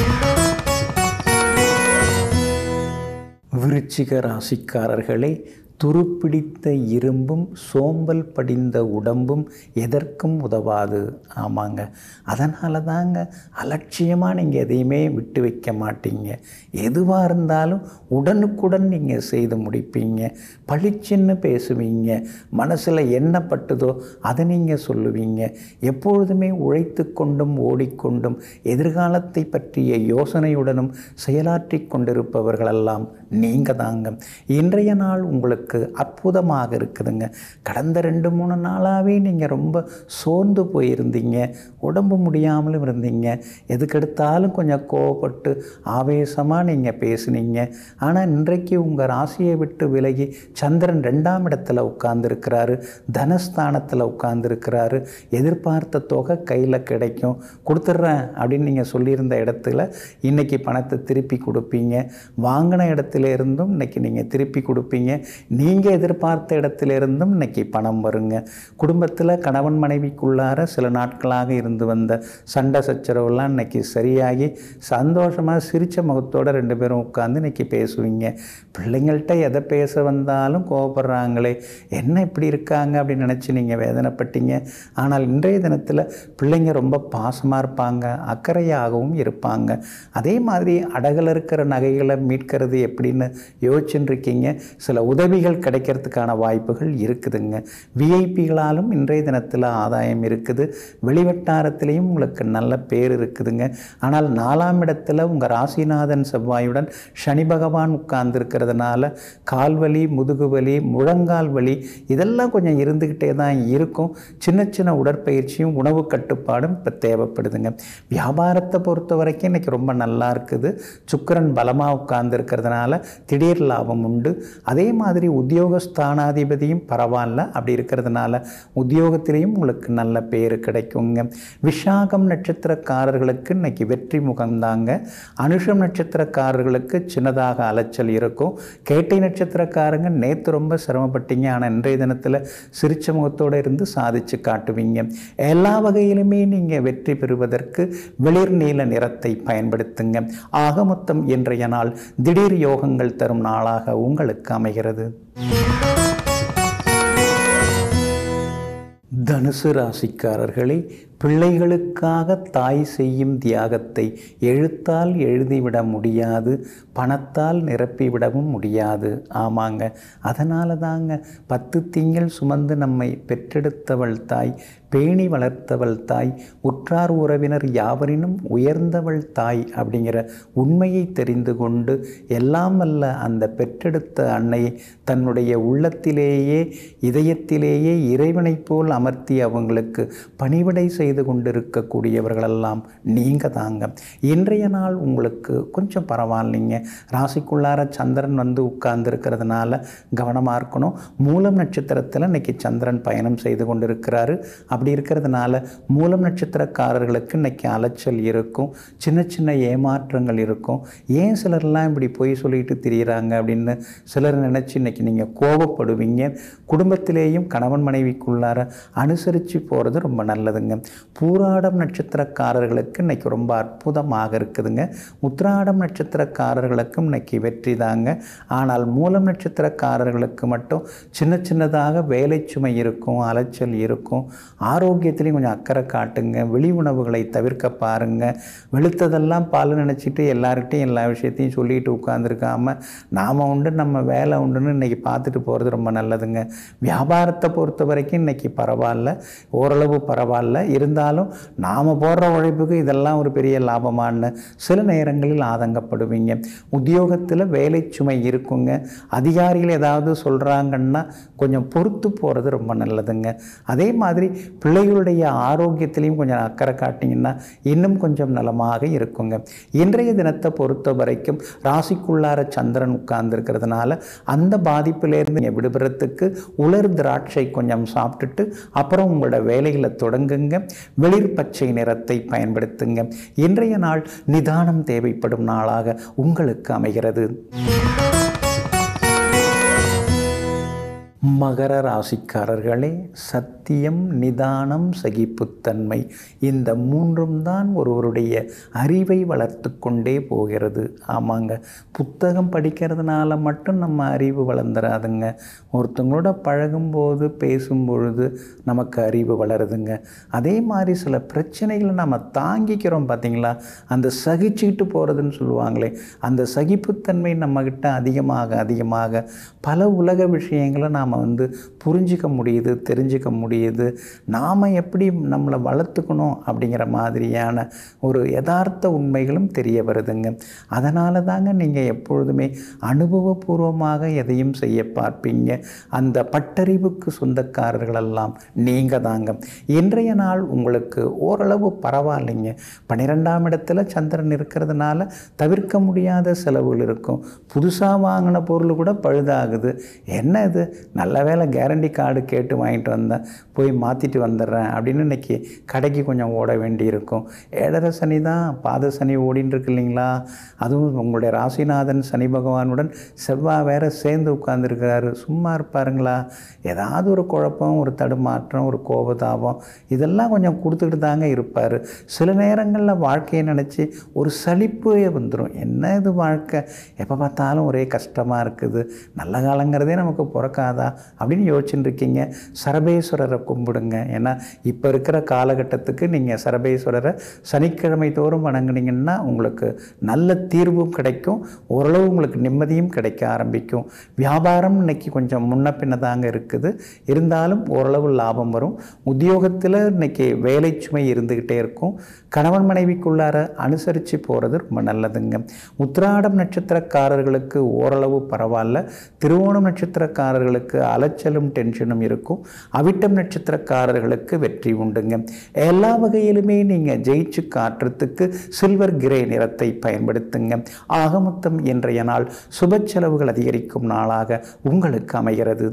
விருச்சிக ராசிக்காரர்களே துருப்பிடித்த இரும்பும் சோம்பல் படிந்த உடம்பும் எதற்கும் உதவாது ஆமாங்க அதனால தாங்க அலட்சியமாக நீங்கள் எதையுமே விட்டு வைக்க மாட்டீங்க எதுவாக இருந்தாலும் உடனுக்குடன் நீங்கள் செய்து முடிப்பீங்க பளிச்சுன்னு பேசுவீங்க மனசில் என்ன பட்டுதோ அதை நீங்கள் சொல்லுவீங்க எப்பொழுதுமே உழைத்து கொண்டும் ஓடிக்கொண்டும் எதிர்காலத்தை பற்றிய யோசனையுடனும் செயலாற்றி கொண்டிருப்பவர்களெல்லாம் நீங்கள் தாங்க இன்றைய நாள் உங்களுக்கு அற்புதமாக இருக்குதுங்க கடந்த ரெண்டு மூணு நாளாகவே நீங்கள் ரொம்ப சோர்ந்து போயிருந்தீங்க உடம்பு முடியாமலும் இருந்தீங்க எதுக்கெடுத்தாலும் கொஞ்சம் கோவப்பட்டு ஆவேசமாக நீங்கள் பேசுனீங்க ஆனால் இன்றைக்கு உங்கள் ராசியை விட்டு விலகி சந்திரன் ரெண்டாம் இடத்துல உட்கார்ந்துருக்கிறாரு தனஸ்தானத்தில் உட்கார்ந்துருக்கிறாரு எதிர்பார்த்த தொகை கையில் கிடைக்கும் கொடுத்துட்றேன் அப்படின்னு நீங்கள் சொல்லியிருந்த இடத்துல இன்றைக்கி பணத்தை திருப்பி கொடுப்பீங்க வாங்கின இடத்துல இருந்தும் இன்றைக்கி நீங்கள் திருப்பி கொடுப்பீங்க நீங்கள் எதிர்பார்த்த இடத்துல இருந்தும் இன்றைக்கி பணம் வருங்க குடும்பத்தில் கணவன் மனைவிக்குள்ளார சில நாட்களாக இருந்து வந்த சண்டை சச்சரவுலாம் இன்றைக்கி சரியாகி சந்தோஷமாக சிரித்த முகத்தோடு ரெண்டு பேரும் உட்காந்து இன்றைக்கி பேசுவீங்க பிள்ளைங்கள்ட்ட எதை பேச வந்தாலும் கோவப்படுறாங்களே என்ன இப்படி இருக்காங்க அப்படின்னு நினச்சி நீங்கள் வேதனைப்பட்டீங்க ஆனால் இன்றைய தினத்தில் பிள்ளைங்க ரொம்ப பாசமாக இருப்பாங்க அக்கறையாகவும் இருப்பாங்க அதே மாதிரி அடகில் இருக்கிற நகைகளை மீட்கிறது எப்படின்னு யோசிச்சுட்டு இருக்கீங்க சில உதவிகள் கிடைக்கிறதுக்கான வாய்ப்புகள் இருக்குதுங்க விஐபிகளாலும் இன்றைய தினத்தில் ஆதாயம் இருக்குது வெளிவட்டாரத்திலையும் உங்களுக்கு நல்ல பேர் இருக்குதுங்க ஆனால் நாலாம் இடத்துல உங்கள் ராசிநாதன் செவ்வாயுடன் சனி பகவான் உட்கார்ந்துருக்கிறதுனால கால்வலி முதுகுவலி முழங்கால் வலி இதெல்லாம் கொஞ்சம் இருந்துக்கிட்டே தான் இருக்கும் சின்ன சின்ன உடற்பயிற்சியும் உணவு கட்டுப்பாடும் இப்போ தேவைப்படுதுங்க வியாபாரத்தை பொறுத்த வரைக்கும் இன்றைக்கி ரொம்ப நல்லா இருக்குது சுக்கரன் பலமாக உட்கார்ந்துருக்கிறதுனால திடீர் லாபம் உண்டு அதே மாதிரி உத்தியோகஸ்தானாதிபதியும் பரவாயில்ல அப்படி இருக்கிறதுனால உத்தியோகத்திலையும் உங்களுக்கு நல்ல பேர் கிடைக்குங்க விஷாகம் நட்சத்திரக்காரர்களுக்கு இன்னைக்கு வெற்றி முகம்தாங்க அனுஷம் நட்சத்திரக்காரர்களுக்கு சின்னதாக அலைச்சல் இருக்கும் கேட்டை நட்சத்திரக்காரங்க நேற்று ரொம்ப சிரமப்பட்டீங்க ஆனால் இன்றைய தினத்தில் சிரிச்ச முகத்தோடு இருந்து சாதிச்சு காட்டுவீங்க எல்லா வகையிலுமே நீங்கள் வெற்றி பெறுவதற்கு வெளிர் நீல நிறத்தை பயன்படுத்துங்க ஆக மொத்தம் இன்றைய நாள் திடீர் யோகங்கள் தரும் நாளாக உங்களுக்கு அமைகிறது தனுசு ராசிக்காரர்களே பிள்ளைகளுக்காக தாய் செய்யும் தியாகத்தை எழுத்தால் எழுதிவிட முடியாது பணத்தால் நிரப்பிவிடவும் முடியாது ஆமாங்க அதனால தாங்க பத்து திங்கள் சுமந்து நம்மை பெற்றெடுத்தவள் தாய் பேணி வளர்த்தவள் தாய் உற்றார் உறவினர் யாவரினும் உயர்ந்தவள் தாய் அப்படிங்கிற உண்மையை தெரிந்து கொண்டு எல்லாம் வல்ல அந்த பெற்றெடுத்த அன்னையை தன்னுடைய உள்ளத்திலேயே இதயத்திலேயே இறைவனைப் போல் அமர்த்தி அவங்களுக்கு பணிவிடை செய்து கொண்டிருக்கக்கூடியவர்களெல்லாம் நீங்கள் தாங்க இன்றைய நாள் உங்களுக்கு கொஞ்சம் பரவாயில்லைங்க ராசிக்குள்ளார சந்திரன் வந்து உட்கார்ந்துருக்கிறதுனால கவனமாக இருக்கணும் மூலம் நட்சத்திரத்தில் இன்னைக்கு சந்திரன் பயணம் செய்து கொண்டிருக்கிறாரு அப்படி இருக்கிறதுனால மூலம் நட்சத்திரக்காரர்களுக்கு இன்னைக்கு அலைச்சல் இருக்கும் சின்ன சின்ன ஏமாற்றங்கள் இருக்கும் ஏன் சிலர்லாம் இப்படி பொய் சொல்லிட்டு திரியிறாங்க அப்படின்னு சிலர் நினச்சி இன்னைக்கு நீங்கள் கோபப்படுவீங்க குடும்பத்திலேயும் கணவன் மனைவிக்குள்ளார அனுசரித்து போகிறது ரொம்ப நல்லதுங்க பூராடம் நட்சத்திரக்காரர்களுக்கு இன்னைக்கு ரொம்ப அற்புதமாக இருக்குதுங்க உத்திராடம் நட்சத்திரக்காரர்களுக்கும் இன்னைக்கு வெற்றி தாங்க ஆனால் மூலம் நட்சத்திரக்காரர்களுக்கு மட்டும் சின்ன சின்னதாக வேலை சுமை இருக்கும் அலைச்சல் இருக்கும் ஆரோக்கியத்திலையும் கொஞ்சம் அக்கறை காட்டுங்க வெளி உணவுகளை தவிர்க்க பாருங்க வெளுத்ததெல்லாம் பால் நினச்சிட்டு எல்லார்கிட்டையும் எல்லா விஷயத்தையும் சொல்லிட்டு உட்காந்துருக்காம நாம் உண்டு நம்ம வேலை உண்டுன்னு இன்னைக்கு பார்த்துட்டு போகிறது ரொம்ப நல்லதுங்க வியாபாரத்தை பொறுத்த வரைக்கும் இன்னைக்கு பரவாயில்ல ஓரளவு பரவாயில்ல இருந்தாலும் நாம் போடுற உழைப்புக்கு இதெல்லாம் ஒரு பெரிய லாபமானு சில நேரங்களில் ஆதங்கப்படுவீங்க உத்தியோகத்தில் வேலை சுமை இருக்குங்க அதிகாரிகள் ஏதாவது சொல்கிறாங்கன்னா கொஞ்சம் பொறுத்து போகிறது ரொம்ப நல்லதுங்க அதே மாதிரி பிள்ளைகளுடைய ஆரோக்கியத்திலையும் கொஞ்சம் அக்கறை காட்டிங்கன்னா இன்னும் கொஞ்சம் நலமாக இருக்குங்க இன்றைய தினத்தை பொறுத்த வரைக்கும் ராசிக்குள்ளார சந்திரன் உட்கார்ந்துருக்கிறதுனால அந்த பாதிப்பிலேருந்து நீங்கள் விடுபடுறதுக்கு உலர் திராட்சை கொஞ்சம் சாப்பிட்டுட்டு அப்புறம் உங்களோட வேலைகளை தொடங்குங்க வெளிர் பச்சை நிறத்தை பயன்படுத்துங்க இன்றைய நாள் நிதானம் தேவைப்படும் நாளாக உங்களுக்கு அமைகிறது மகர ராசிக்காரர்களே சத்தியம் நிதானம் சகிப்புத்தன்மை இந்த மூன்றும் தான் ஒருவருடைய அறிவை வளர்த்து கொண்டே போகிறது ஆமாங்க புத்தகம் படிக்கிறதுனால மட்டும் நம்ம அறிவு வளர்ந்துடாதுங்க ஒருத்தவங்களோட பழகும்போது பேசும்பொழுது நமக்கு அறிவு வளருதுங்க அதே மாதிரி சில பிரச்சனைகளை நம்ம தாங்கிக்கிறோம் பார்த்தீங்களா அந்த சகிச்சுக்கிட்டு போகிறதுன்னு சொல்லுவாங்களே அந்த சகிப்புத்தன்மை நம்மக்கிட்ட அதிகமாக அதிகமாக பல உலக விஷயங்களை நாம் வந்து வந்து புரிஞ்சிக்க முடியுது தெரிஞ்சிக்க முடியுது நாம் எப்படி நம்மளை வளர்த்துக்கணும் அப்படிங்கிற மாதிரியான ஒரு யதார்த்த உண்மைகளும் தெரிய வருதுங்க அதனால தாங்க நீங்கள் எப்பொழுதுமே அனுபவபூர்வமாக எதையும் செய்ய பார்ப்பீங்க அந்த பட்டறிவுக்கு சொந்தக்காரர்களெல்லாம் நீங்கள் தாங்க இன்றைய நாள் உங்களுக்கு ஓரளவு பரவாயில்லைங்க பன்னிரெண்டாம் இடத்துல சந்திரன் இருக்கிறதுனால தவிர்க்க முடியாத செலவுகள் இருக்கும் புதுசாக வாங்கின பொருள் கூட பழுதாகுது என்ன இது நல்ல வேலை கேரண்டி கார்டு கேட்டு வாங்கிட்டு வந்தேன் போய் மாற்றிட்டு வந்துடுறேன் அப்படின்னு இன்னைக்கு கடைக்கு கொஞ்சம் ஓட வேண்டியிருக்கும் ஏழரை சனி தான் பாத சனி ஓடின்னு இருக்கு இல்லைங்களா அதுவும் உங்களுடைய ராசிநாதன் சனி பகவானுடன் செவ்வாய் வேற சேர்ந்து உட்கார்ந்துருக்கிறாரு சும்மா இருப்பாருங்களா ஏதாவது ஒரு குழப்பம் ஒரு தடுமாற்றம் ஒரு கோபதாபம் இதெல்லாம் கொஞ்சம் கொடுத்துக்கிட்டு தாங்க இருப்பார் சில நேரங்களில் வாழ்க்கையை நினச்சி ஒரு சலிப்பே வந்துடும் என்ன இது வாழ்க்கை எப்போ பார்த்தாலும் ஒரே கஷ்டமாக இருக்குது நல்ல காலங்கிறதே நமக்கு பிறக்காதா அப்படின்னு யோசிச்சுட்டு இருக்கீங்க சரபேஸ்வரரை கும்பிடுங்க ஏன்னா இப்போ இருக்கிற காலகட்டத்துக்கு நீங்கள் சரபேஸ்வரரை சனிக்கிழமை தோறும் வணங்குனீங்கன்னா உங்களுக்கு நல்ல தீர்வும் கிடைக்கும் ஓரளவு உங்களுக்கு நிம்மதியும் கிடைக்க ஆரம்பிக்கும் வியாபாரம் இன்னைக்கு கொஞ்சம் முன்ன பின்ன தாங்க இருக்குது இருந்தாலும் ஓரளவு லாபம் வரும் உத்தியோகத்தில் இன்னைக்கு வேலை சுமை இருந்துக்கிட்டே இருக்கும் கணவன் மனைவிக்குள்ளார அனுசரித்து போகிறது ரொம்ப நல்லதுங்க உத்திராடம் நட்சத்திரக்காரர்களுக்கு ஓரளவு பரவாயில்ல திருவோணம் நட்சத்திரக்காரர்களுக்கு அலைச்சலும் டென்ஷனும் இருக்கும் அவிட்டம் நட்சத்திரக்காரர்களுக்கு வெற்றி உண்டுங்க எல்லா வகையிலுமே நீங்கள் ஜெயிச்சு காட்டுறதுக்கு சில்வர் கிரே நிறத்தை பயன்படுத்துங்க ஆக மொத்தம் இன்றைய நாள் சுப செலவுகள் அதிகரிக்கும் நாளாக உங்களுக்கு அமைகிறது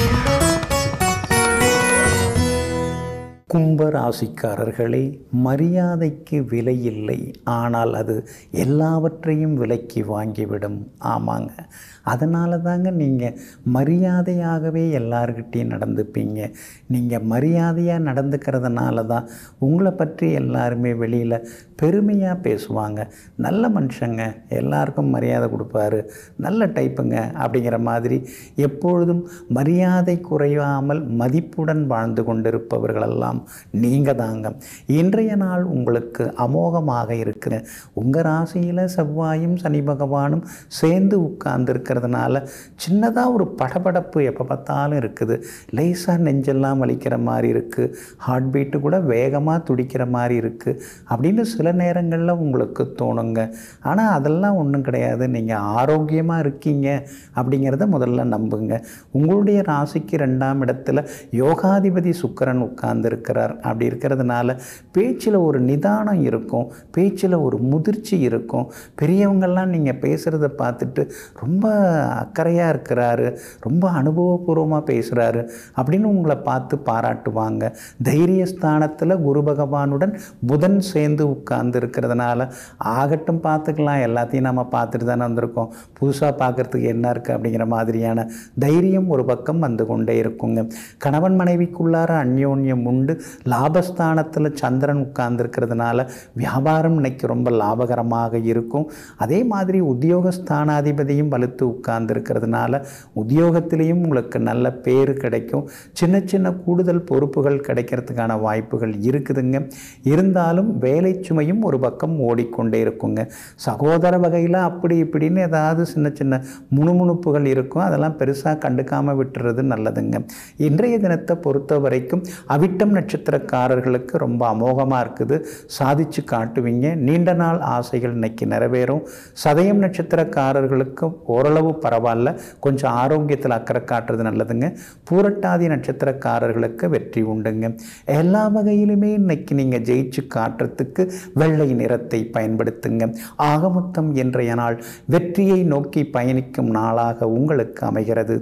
கும்ப ராசிக்காரர்களே மரியாதைக்கு விலை இல்லை ஆனால் அது எல்லாவற்றையும் விலைக்கு வாங்கிவிடும் ஆமாங்க அதனால தாங்க நீங்கள் மரியாதையாகவே எல்லார்கிட்டையும் நடந்துப்பீங்க நீங்கள் மரியாதையாக நடந்துக்கிறதுனால தான் உங்களை பற்றி எல்லாருமே வெளியில் பெருமையாக பேசுவாங்க நல்ல மனுஷங்க எல்லாருக்கும் மரியாதை கொடுப்பாரு நல்ல டைப்புங்க அப்படிங்கிற மாதிரி எப்பொழுதும் மரியாதை குறையாமல் மதிப்புடன் வாழ்ந்து கொண்டிருப்பவர்களெல்லாம் நீங்கள் தாங்க இன்றைய நாள் உங்களுக்கு அமோகமாக இருக்குது உங்கள் ராசியில் செவ்வாயும் சனி பகவானும் சேர்ந்து உட்கார்ந்துருக்கிறதுனால சின்னதாக ஒரு படபடப்பு எப்போ பார்த்தாலும் இருக்குது லேசாக நெஞ்செல்லாம் வலிக்கிற மாதிரி இருக்குது ஹார்ட் பீட்டு கூட வேகமாக துடிக்கிற மாதிரி இருக்குது அப்படின்னு சில நேரங்களில் உங்களுக்கு தோணுங்க ஆனால் அதெல்லாம் ஒன்றும் கிடையாது நீங்கள் ஆரோக்கியமாக இருக்கீங்க அப்படிங்கிறத முதல்ல நம்புங்க உங்களுடைய ராசிக்கு ரெண்டாம் இடத்துல யோகாதிபதி சுக்கரன் உட்கார்ந்துருக்கிறார் அப்படி இருக்கிறதுனால பேச்சில் ஒரு நிதானம் இருக்கும் பேச்சில் ஒரு முதிர்ச்சி இருக்கும் பெரியவங்கள்லாம் நீங்கள் பேசுகிறத பார்த்துட்டு ரொம்ப அக்கறையாக இருக்கிறாரு ரொம்ப அனுபவபூர்வமாக பேசுகிறாரு அப்படின்னு உங்களை பார்த்து பாராட்டுவாங்க தைரியஸ்தானத்தில் குரு பகவானுடன் புதன் சேர்ந்து உட்கார்ந்து இருக்கிறதுனால ஆகட்டும் பார்த்துக்கலாம் எல்லாத்தையும் நம்ம பார்த்துட்டு தானே வந்திருக்கோம் புதுசாக பார்க்குறதுக்கு என்ன இருக்குது அப்படிங்கிற மாதிரியான தைரியம் ஒரு பக்கம் வந்து கொண்டே இருக்குங்க கணவன் மனைவிக்குள்ளார அந்யோன்யம் உண்டு லாபஸ்தானத்தில் சந்திரன் உட்கார்ந்துருக்கிறதுனால வியாபாரம் இன்னைக்கு ரொம்ப லாபகரமாக இருக்கும் அதே மாதிரி உத்தியோகஸ்தானாதிபதியும் வலுத்து உட்கார்ந்துருக்கிறதுனால உத்தியோகத்திலையும் உங்களுக்கு நல்ல பேர் கிடைக்கும் சின்ன சின்ன கூடுதல் பொறுப்புகள் கிடைக்கிறதுக்கான வாய்ப்புகள் இருக்குதுங்க இருந்தாலும் வேலை சுமையும் ஒரு பக்கம் ஓடிக்கொண்டே இருக்குங்க சகோதர வகையில் அப்படி இப்படின்னு ஏதாவது சின்ன சின்ன முணுமுணுப்புகள் இருக்கும் அதெல்லாம் பெருசாக கண்டுக்காமல் விட்டுறது நல்லதுங்க இன்றைய தினத்தை பொறுத்த வரைக்கும் அவிட்டம் நட்சத்திரக்காரர்களுக்கு ரொம்ப அமோகமாக இருக்குது சாதிச்சு காட்டுவீங்க நீண்ட நாள் ஆசைகள் இன்னைக்கு நிறைவேறும் சதயம் நட்சத்திரக்காரர்களுக்கு ஓரளவு பரவாயில்ல கொஞ்சம் ஆரோக்கியத்தில் அக்கறை காட்டுறது நல்லதுங்க பூரட்டாதி நட்சத்திரக்காரர்களுக்கு வெற்றி உண்டுங்க எல்லா வகையிலுமே இன்னைக்கு நீங்கள் ஜெயிச்சு காட்டுறதுக்கு வெள்ளை நிறத்தை பயன்படுத்துங்க ஆக மொத்தம் இன்றைய நாள் வெற்றியை நோக்கி பயணிக்கும் நாளாக உங்களுக்கு அமைகிறது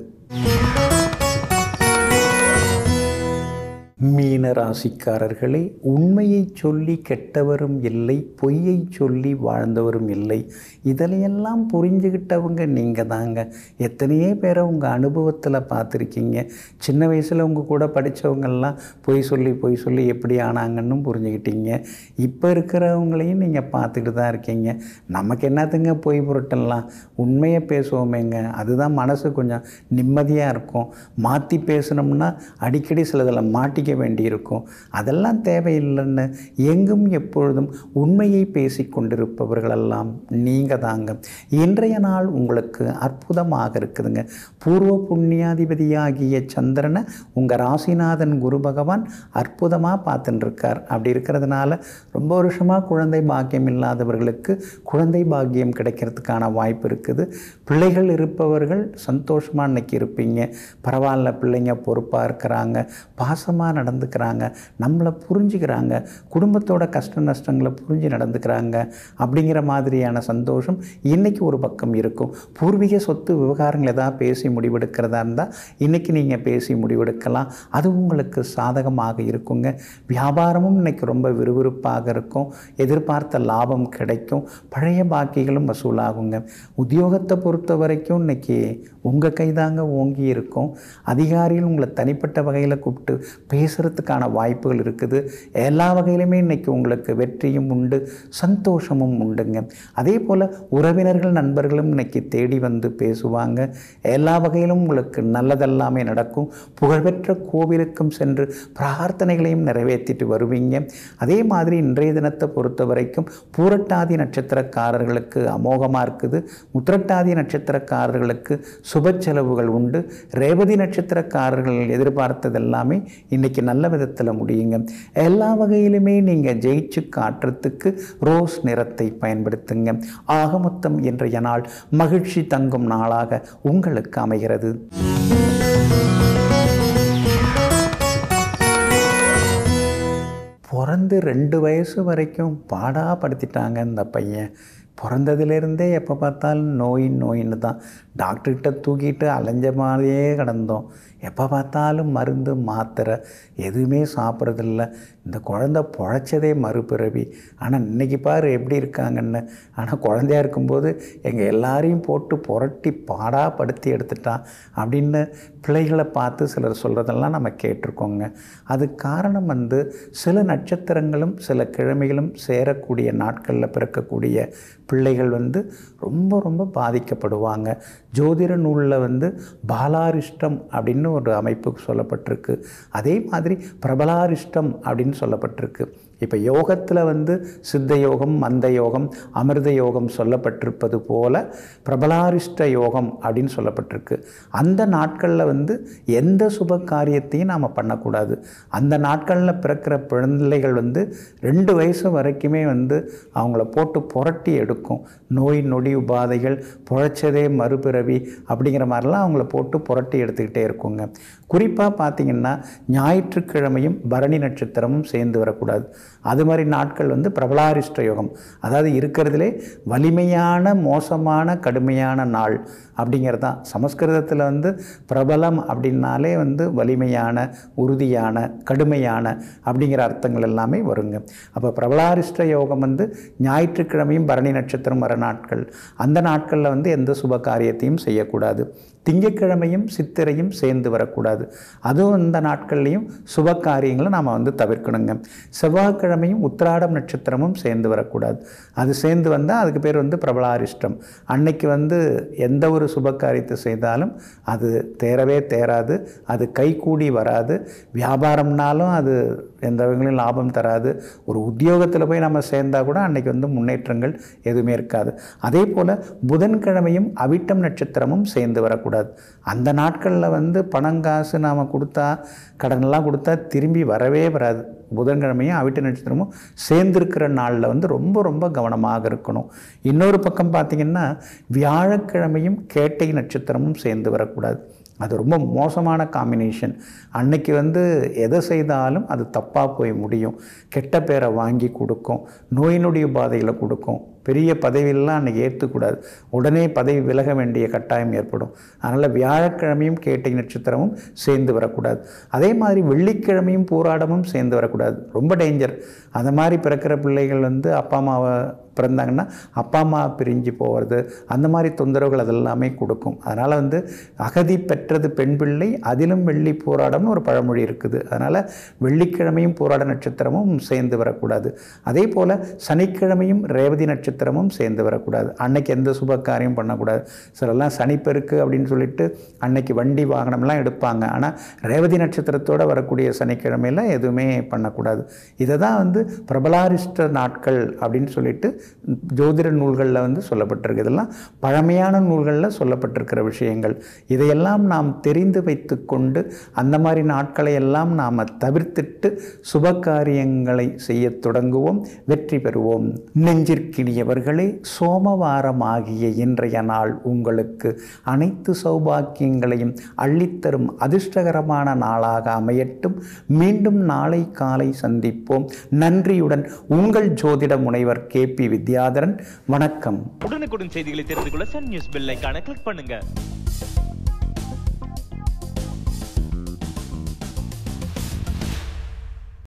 மீன ராசிக்காரர்களே உண்மையை சொல்லி கெட்டவரும் இல்லை பொய்யை சொல்லி வாழ்ந்தவரும் இல்லை இதிலையெல்லாம் புரிஞ்சுக்கிட்டவங்க நீங்கள் தாங்க எத்தனையோ பேரை உங்கள் அனுபவத்தில் பார்த்துருக்கீங்க சின்ன வயசில் உங்கள் கூட படித்தவங்கெல்லாம் பொய் சொல்லி பொய் சொல்லி எப்படி ஆனாங்கன்னு புரிஞ்சுக்கிட்டீங்க இப்போ இருக்கிறவங்களையும் நீங்கள் பார்த்துக்கிட்டு தான் இருக்கீங்க நமக்கு என்னத்துங்க பொய் புரட்டலாம் உண்மையை பேசுவோமேங்க அதுதான் மனசு கொஞ்சம் நிம்மதியாக இருக்கும் மாற்றி பேசுனோம்னா அடிக்கடி சிலதில் மாட்டிக்க நடிக்க வேண்டியிருக்கும் அதெல்லாம் தேவையில்லைன்னு எங்கும் எப்பொழுதும் உண்மையை பேசி கொண்டிருப்பவர்களெல்லாம் நீங்கள் தாங்க இன்றைய நாள் உங்களுக்கு அற்புதமாக இருக்குதுங்க பூர்வ புண்ணியாதிபதியாகிய சந்திரனை உங்கள் ராசிநாதன் குரு பகவான் அற்புதமாக பார்த்துட்டு இருக்கார் அப்படி இருக்கிறதுனால ரொம்ப வருஷமாக குழந்தை பாக்கியம் இல்லாதவர்களுக்கு குழந்தை பாக்கியம் கிடைக்கிறதுக்கான வாய்ப்பு இருக்குது பிள்ளைகள் இருப்பவர்கள் சந்தோஷமாக இன்னைக்கு இருப்பீங்க பரவாயில்ல பிள்ளைங்க பொறுப்பாக இருக்கிறாங்க பாசமாக நடந்துக்கிறாங்க நம்மளை புரிஞ்சுக்கிறாங்க குடும்பத்தோட கஷ்ட நஷ்டங்களை புரிஞ்சு நடந்துக்கிறாங்க அப்படிங்கிற மாதிரியான சந்தோஷம் இன்றைக்கி ஒரு பக்கம் இருக்கும் பூர்வீக சொத்து விவகாரங்கள் ஏதாவது பேசி முடிவெடுக்கிறதா இருந்தால் இன்றைக்கி நீங்கள் பேசி முடிவெடுக்கலாம் அது உங்களுக்கு சாதகமாக இருக்குங்க வியாபாரமும் இன்னைக்கு ரொம்ப விறுவிறுப்பாக இருக்கும் எதிர்பார்த்த லாபம் கிடைக்கும் பழைய பாக்கிகளும் வசூலாகுங்க உத்தியோகத்தை பொறுத்த வரைக்கும் இன்னைக்கு உங்கள் கைதாங்க ஓங்கி இருக்கும் அதிகாரிகள் உங்களை தனிப்பட்ட வகையில் கூப்பிட்டு பேசுகிறதுக்கான வாய்ப்புகள் இருக்குது எல்லா வகையிலுமே இன்னைக்கு உங்களுக்கு வெற்றியும் உண்டு சந்தோஷமும் உண்டுங்க அதே போல் உறவினர்கள் நண்பர்களும் இன்னைக்கு தேடி வந்து பேசுவாங்க எல்லா வகையிலும் உங்களுக்கு நல்லதெல்லாமே நடக்கும் புகழ்பெற்ற கோவிலுக்கும் சென்று பிரார்த்தனைகளையும் நிறைவேற்றிட்டு வருவீங்க அதே மாதிரி இன்றைய தினத்தை பொறுத்த வரைக்கும் பூரட்டாதி நட்சத்திரக்காரர்களுக்கு அமோகமாக இருக்குது உத்திரட்டாதி நட்சத்திரக்காரர்களுக்கு சுப செலவுகள் உண்டு ரேவதி நட்சத்திரக்காரர்கள் எதிர்பார்த்தது எல்லாமே இன்னைக்கு நல்ல விதத்தில் முடியுங்க எல்லா வகையிலுமே நீங்கள் ஜெயிச்சு காட்டுறதுக்கு ரோஸ் நிறத்தை பயன்படுத்துங்க ஆக மொத்தம் இன்றைய நாள் மகிழ்ச்சி தங்கும் நாளாக உங்களுக்கு அமைகிறது பிறந்து ரெண்டு வயசு வரைக்கும் பாடாப்படுத்திட்டாங்க இந்த பையன் பிறந்ததுலேருந்தே எப்போ பார்த்தாலும் நோய் நோயின்னு தான் டாக்டர்கிட்ட தூக்கிட்டு அலைஞ்ச மாதிரியே கிடந்தோம் எப்போ பார்த்தாலும் மருந்து மாத்திரை எதுவுமே சாப்பிட்றதில்ல இந்த குழந்தை பொழைச்சதே மறுபிறவி ஆனால் இன்னைக்கு பாரு எப்படி இருக்காங்கன்னு ஆனால் குழந்தையா இருக்கும்போது எங்கள் எல்லாரையும் போட்டு புரட்டி பாடாப்படுத்தி எடுத்துட்டான் அப்படின்னு பிள்ளைகளை பார்த்து சிலர் சொல்கிறதெல்லாம் நம்ம கேட்டிருக்கோங்க அது காரணம் வந்து சில நட்சத்திரங்களும் சில கிழமைகளும் சேரக்கூடிய நாட்களில் பிறக்கக்கூடிய பிள்ளைகள் வந்து ரொம்ப ரொம்ப பாதிக்கப்படுவாங்க ஜோதிட நூலில் வந்து பாலாரிஷ்டம் அப்படின்னு ஒரு அமைப்பு சொல்லப்பட்டிருக்கு அதே மாதிரி பிரபலாரிஷ்டம் அப்படின்னு சொல்லப்பட்டிருக்கு இப்போ யோகத்தில் வந்து சித்த யோகம் மந்த யோகம் அமிர்த யோகம் சொல்லப்பட்டிருப்பது போல பிரபலாரிஷ்ட யோகம் அப்படின்னு சொல்லப்பட்டிருக்கு அந்த நாட்களில் வந்து எந்த சுப காரியத்தையும் நாம் பண்ணக்கூடாது அந்த நாட்களில் பிறக்கிற பிள்ளைகள் வந்து ரெண்டு வயசு வரைக்குமே வந்து அவங்கள போட்டு புரட்டி எடுக்கும் நோய் நொடி உபாதைகள் புழைச்சதே மறுபிறவி அப்படிங்கிற மாதிரிலாம் அவங்கள போட்டு புரட்டி எடுத்துக்கிட்டே இருக்குங்க குறிப்பாக பார்த்தீங்கன்னா ஞாயிற்றுக்கிழமையும் பரணி நட்சத்திரமும் சேர்ந்து வரக்கூடாது அது மாதிரி நாட்கள் வந்து பிரபலாரிஷ்ட யோகம் அதாவது இருக்கிறதுலே வலிமையான மோசமான கடுமையான நாள் அப்படிங்கிறது தான் சமஸ்கிருதத்தில் வந்து பிரபலம் அப்படின்னாலே வந்து வலிமையான உறுதியான கடுமையான அப்படிங்கிற அர்த்தங்கள் எல்லாமே வருங்க அப்போ பிரபலாரிஷ்ட யோகம் வந்து ஞாயிற்றுக்கிழமையும் பரணி நட்சத்திரம் வர நாட்கள் அந்த நாட்களில் வந்து எந்த சுப காரியத்தையும் செய்யக்கூடாது திங்கட்கிழமையும் சித்திரையும் சேர்ந்து வரக்கூடாது அதுவும் இந்த நாட்கள்லையும் சுப காரியங்களை நாம் வந்து தவிர்க்கணுங்க செவ்வாய்க்கிழமையும் உத்திராடம் நட்சத்திரமும் சேர்ந்து வரக்கூடாது அது சேர்ந்து வந்தால் அதுக்கு பேர் வந்து பிரபலாரிஷ்டம் அன்னைக்கு வந்து எந்த ஒரு சுப காரியத்தை செய்தாலும் அது தேரவே தேராது அது கைகூடி வராது வியாபாரம்னாலும் அது எந்த வகையிலும் லாபம் தராது ஒரு உத்தியோகத்தில் போய் நம்ம சேர்ந்தால் கூட அன்னைக்கு வந்து முன்னேற்றங்கள் எதுவுமே இருக்காது அதே போல் புதன்கிழமையும் அவிட்டம் நட்சத்திரமும் சேர்ந்து வரக்கூடாது அந்த நாட்களில் வந்து பணங்காசு நாம் கொடுத்தா கடனெல்லாம் கொடுத்தா திரும்பி வரவே வராது புதன்கிழமையும் அவிட்ட நட்சத்திரமும் சேர்ந்திருக்கிற நாளில் வந்து ரொம்ப ரொம்ப கவனமாக இருக்கணும் இன்னொரு பக்கம் பார்த்திங்கன்னா வியாழக்கிழமையும் கேட்டை நட்சத்திரமும் சேர்ந்து வரக்கூடாது அது ரொம்ப மோசமான காம்பினேஷன் அன்னைக்கு வந்து எதை செய்தாலும் அது தப்பாக போய் முடியும் கெட்ட பேரை வாங்கி கொடுக்கும் நோய் நொடி உபாதைகளை கொடுக்கும் பெரிய பதவியெல்லாம் அன்றைக்கி ஏற்றுக்கூடாது உடனே பதவி விலக வேண்டிய கட்டாயம் ஏற்படும் அதனால் வியாழக்கிழமையும் கேட்டை நட்சத்திரமும் சேர்ந்து வரக்கூடாது அதே மாதிரி வெள்ளிக்கிழமையும் போராடமும் சேர்ந்து வரக்கூடாது ரொம்ப டேஞ்சர் அந்த மாதிரி பிறக்கிற பிள்ளைகள் வந்து அப்பா அம்மாவை பிறந்தாங்கன்னா அப்பா அம்மா பிரிஞ்சு போகிறது அந்த மாதிரி தொந்தரவுகள் அதெல்லாமே கொடுக்கும் அதனால் வந்து அகதி பெற்றது பெண் பிள்ளை அதிலும் வெள்ளி போராடம்னு ஒரு பழமொழி இருக்குது அதனால் வெள்ளிக்கிழமையும் போராட நட்சத்திரமும் சேர்ந்து வரக்கூடாது அதே போல் சனிக்கிழமையும் ரேவதி நட்சத்திரம் நட்சத்திரமும் சேர்ந்து வரக்கூடாது அன்னைக்கு எந்த சுப காரியம் பண்ணக்கூடாது சிலர்லாம் சனிப்பெருக்கு அப்படின்னு சொல்லிட்டு அன்னைக்கு வண்டி வாகனம்லாம் எடுப்பாங்க ஆனால் ரேவதி நட்சத்திரத்தோடு வரக்கூடிய சனிக்கிழமையில் எதுவுமே பண்ணக்கூடாது இதை தான் வந்து பிரபலாரிஷ்ட நாட்கள் அப்படின்னு சொல்லிட்டு ஜோதிட நூல்களில் வந்து சொல்லப்பட்டிருக்கு இதெல்லாம் பழமையான நூல்களில் சொல்லப்பட்டிருக்கிற விஷயங்கள் இதையெல்லாம் நாம் தெரிந்து வைத்து கொண்டு அந்த மாதிரி நாட்களை எல்லாம் நாம் தவிர்த்திட்டு சுப காரியங்களை செய்ய தொடங்குவோம் வெற்றி பெறுவோம் நெஞ்சிற்கினியவர்களே சோமவாரமாகிய இன்றைய நாள் உங்களுக்கு அனைத்து சௌபாக்கியங்களையும் அள்ளித்தரும் அதிர்ஷ்டகரமான நாளாக அமையட்டும் மீண்டும் நாளை காலை சந்திப்போம் நன்றியுடன் உங்கள் ஜோதிட முனைவர் கே பி வித்யாதரன் வணக்கம் உடனுக்குடன் செய்திகளை தெரிந்து கொள்ள சன் நியூஸ் பெல் ஐகானை கிளிக் பண்ணுங்க